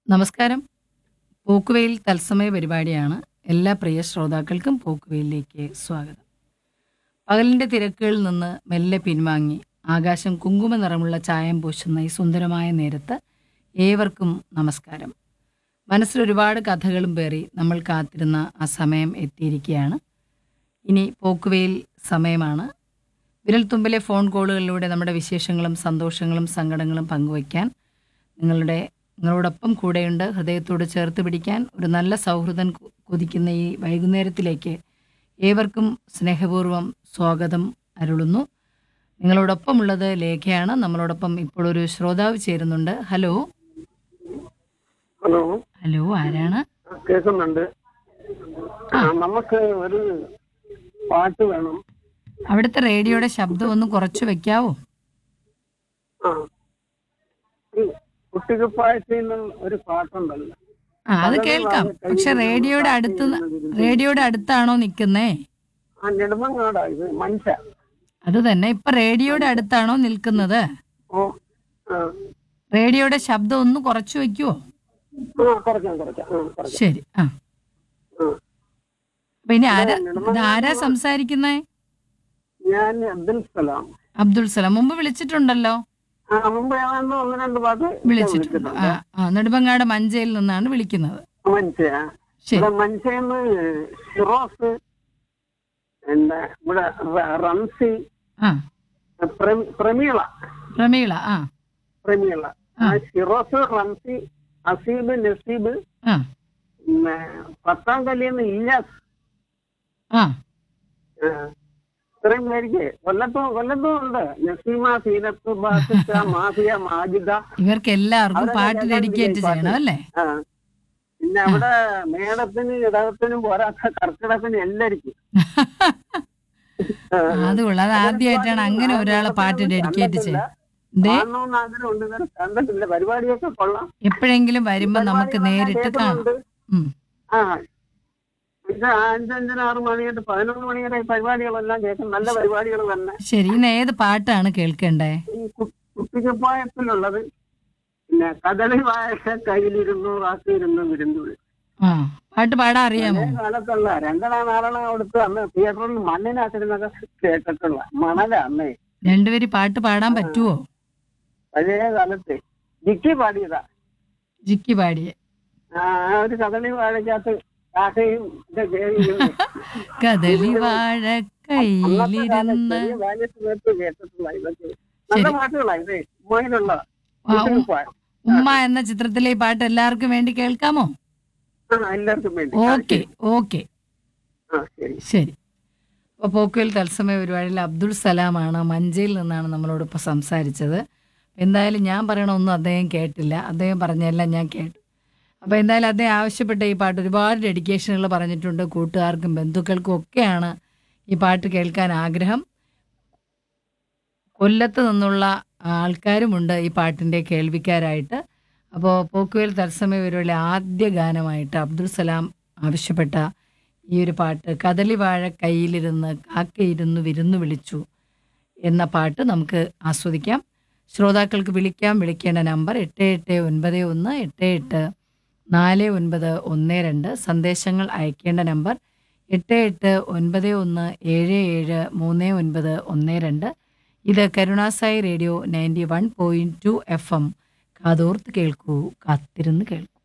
നമസ്കാരം പോക്കുവെയിൽ തത്സമയ പരിപാടിയാണ് എല്ലാ പ്രിയ ശ്രോതാക്കൾക്കും പോക്കുവെയിലേക്ക് സ്വാഗതം പകലിൻ്റെ തിരക്കുകളിൽ നിന്ന് മെല്ലെ പിൻവാങ്ങി ആകാശം കുങ്കുമ നിറമുള്ള ചായം പൂശുന്ന ഈ സുന്ദരമായ നേരത്ത് ഏവർക്കും നമസ്കാരം മനസ്സിൽ ഒരുപാട് കഥകളും പേറി നമ്മൾ കാത്തിരുന്ന ആ സമയം എത്തിയിരിക്കുകയാണ് ഇനി പോക്കുവെയിൽ സമയമാണ് വിരൽത്തുമ്പിലെ ഫോൺ കോളുകളിലൂടെ നമ്മുടെ വിശേഷങ്ങളും സന്തോഷങ്ങളും സങ്കടങ്ങളും പങ്കുവയ്ക്കാൻ നിങ്ങളുടെ നിങ്ങളോടൊപ്പം കൂടെയുണ്ട് ഹൃദയത്തോട് ചേർത്ത് പിടിക്കാൻ ഒരു നല്ല സൗഹൃദം കു- കൊതിക്കുന്ന ഈ വൈകുന്നേരത്തിലേക്ക് ഏവർക്കും സ്നേഹപൂർവ്വം സ്വാഗതം അരുളുന്നു നിങ്ങളോടൊപ്പമുള്ളത് ലേഖയാണ് നമ്മളോടൊപ്പം ഇപ്പോൾ ഒരു ശ്രോതാവ് ചേരുന്നുണ്ട് ഹലോ ഹലോ ഹലോ ആരാണ് ആ, കേൾക്കുന്നുണ്ട് ആ, നമുക്ക് ഒരു പാട്ട് വേണം അവിടുത്തെ റേഡിയോയുടെ ശബ്ദം ഒന്ന് കുറച്ച് വെക്കാവോ ആ ഈ കുട്ടിക്കുപ്പായത്തിൽ നിന്ന് ഒരു പാട്ടുണ്ടല്ലോ ആ അത് കേൾക്കാം പക്ഷെ റേഡിയോയുടെ അടുത്ത് റേഡിയോയുടെ അടുത്താണോ നിൽക്കുന്നേ ആ നെടുമങ്ങാടാ ഇത് മനുഷ്യ അത് തന്നെ ഇപ്പൊ റേഡിയോയുടെ അടുത്താണോ നിൽക്കുന്നത് ഓ ആ റേഡിയോയുടെ ശബ്ദം ഒന്ന് കുറച്ച് വെക്കുവോ ആ കുറയ്ക്കാം കുറയ്ക്കാം ആ കുറയ്ക്കാം ശരി ആ ആ അപ്പൊ ഇനി ആരാ ഇത് ആരാ സംസാരിക്കുന്നേ ഞാൻ അബ്ദുൽ സലാം അബ്ദുൾ സലാം മുമ്പ് വിളിച്ചിട്ടുണ്ടല്ലോ ആ മുമ്പ് ഏതാണ്ട് ഒന്ന് രണ്ട് പാട്ട് വിളിച്ചിട്ടുണ്ട് ആ ആ നെടുമ്പങ്ങാട് മഞ്ചയിൽ നിന്നാണ് വിളിക്കുന്നത് മനുഷ്യ ശരി ഇവിടെ മനുഷ്യന്ന് ഷിറോസ് പിന്നെ ഇവിടെ റ- റംസി ആ പ്രമി- പ്രമീള പ്രമീള ആ പ്രമീള ആ ഷിറോസ് റംസി അസീബ് നസീബ് ആ പിന്നെ പത്താം കല്ലിന്ന് ഇല്ലാസ് ആ ആ, ഇത്രയും പേർക്ക് കൊല്ലത്തും കൊല്ലത്തും ഉണ്ട് നസീമ സീനത്ത് ബാസിത്ത മാഫിയ മാജിദ ഇവർക്ക് എല്ലാവർക്കും അവരെ പാട്ട് ഞാൻ ഡെഡിക്കേറ്റ് പാട്ട്. ചെയ്യണം അല്ലേ ആ പിന്നെ അവിടെ മേടത്തിന് ഇടകത്തിനും പോരാത്ത കർക്കിടകത്തിനും എല്ലാവർക്കും ആ, അത് കൊള്ളാം അത് ആദ്യമായിട്ടാണ് അങ്ങനെ ഒരാളെ പാട്ട് ഡെഡിക്കേറ്റ് ചെയ്യുന്നത് ദേ കാണണമെന്ന് ആഗ്രഹമുണ്ട് ഇതുവരെ കണ്ടിട്ടില്ല പരിപാടിയൊക്കെ കൊള്ളാം എപ്പോഴെങ്കിലും വരുമ്പോ നമുക്ക് നേരിട്ട് കാണാം കേൾക്കുന്നുണ്ട്. ഉം. ആ ഇത് അഞ്ചഞ്ചര ആറ് മണി തൊട്ട് പതിനൊന്ന് മണി വരെ ഈ പരിപാടികളെല്ലാം കേൾക്കും നല്ല പരിപാടികൾ തന്നെ ശരി ഇന്ന് ഏത് പാട്ടാണ് കേൾക്കണ്ടേ ഈ കു- കുട്ടിക്കുപ്പായത്തിലുള്ളത് പിന്നെ കദളി വാഴ കയ്യിലിരുന്നു റാക്കിയിരുന്നു വിരുന്നുള്ളി ആ പാട്ട് പാടാൻ അറിയാമോ പഴയ കാലത്തുള്ള രണ്ടണ നാരണ കൊടുത്ത് അന്ന് തിയേറ്ററിൽ മണ്ണിനകത്തിരുന്നൊക്കെ കേട്ടിട്ടുള്ള മണല അന്നേ രണ്ടുപേര് പാട്ട് പാടാൻ പറ്റുവോ പഴയ കാലത്ത് ജിക്കി പാടിയതാ ജിക്കി പാടിയെ ആ ആ ഒരു കദളി വാഴക്കകത്ത് കാക്കയും ഇത് കേറിയിരുന്നു. കദളി വാഴ അന്നത്തെ കാലത്ത് കയ്യിലിരുന്ന് ചെറിയ ബാല്യ സമയത്ത് കേട്ടിട്ടുള്ള ഇതൊക്കെ നല്ല പാട്ടുകളാ ഇത് ഉമ്മയിലുള്ള ആ, ഉം. ഉമ്മ എന്ന ചിത്രത്തിലെ ഈ പാട്ട് എല്ലാവർക്കും വേണ്ടി കേൾക്കാമോ ആ എല്ലാവർക്കും വേണ്ടി ഓക്കെ ഓക്കെ ആ ശരി ശരി അപ്പോൾ പോക്കുവൽ തത്സമയ പരിപാടിയിൽ അബ്ദുൾ സലാമാണ് മഞ്ചയിൽ നിന്നാണ് നമ്മളോടൊപ്പം സംസാരിച്ചത് എന്തായാലും ഞാൻ പറയണമൊന്നും അദ്ദേഹം കേട്ടില്ല അദ്ദേഹം പറഞ്ഞതെല്ലാം ഞാൻ കേട്ടു അപ്പോൾ എന്തായാലും അദ്ദേഹം ആവശ്യപ്പെട്ട ഈ പാട്ട് ഒരുപാട് ഡെഡിക്കേഷനുകൾ പറഞ്ഞിട്ടുണ്ട് കൂട്ടുകാർക്കും ബന്ധുക്കൾക്കും ഒക്കെയാണ് ഈ പാട്ട് കേൾക്കാൻ ആഗ്രഹം കൊല്ലത്ത് നിന്നുള്ള ആൾക്കാരുമുണ്ട് ഈ പാട്ടിൻ്റെ കേൾവിക്കാരായിട്ട് അപ്പോൾ പോക്കുവേൽ തത്സമയ പരിപാടിയിലെ ആദ്യ ഗാനമായിട്ട് അബ്ദുൾ സലാം ആവശ്യപ്പെട്ട ഈ ഒരു പാട്ട് കദളി വാഴ കയ്യിലിരുന്ന് കാക്കയിരുന്ന് വിരുന്നു വിളിച്ചു എന്ന പാട്ട് നമുക്ക് ആസ്വദിക്കാം ശ്രോതാക്കൾക്ക് വിളിക്കാം വിളിക്കേണ്ട നമ്പർ എട്ട് എട്ട് ഒൻപത് ഒന്ന് എട്ട് എട്ട് നാല് ഒൻപത് ഒന്ന് രണ്ട് സന്ദേശങ്ങൾ അയക്കേണ്ട നമ്പർ എട്ട് എട്ട് ഒൻപത് ഒന്ന് ഏഴ് ഏഴ് മൂന്ന് ഒൻപത് ഒന്ന് രണ്ട് ഇത് Karunasai radio ninety one point two F M കാതോർത്ത് കേൾക്കൂ കാത്തിരുന്ന് കേൾക്കൂ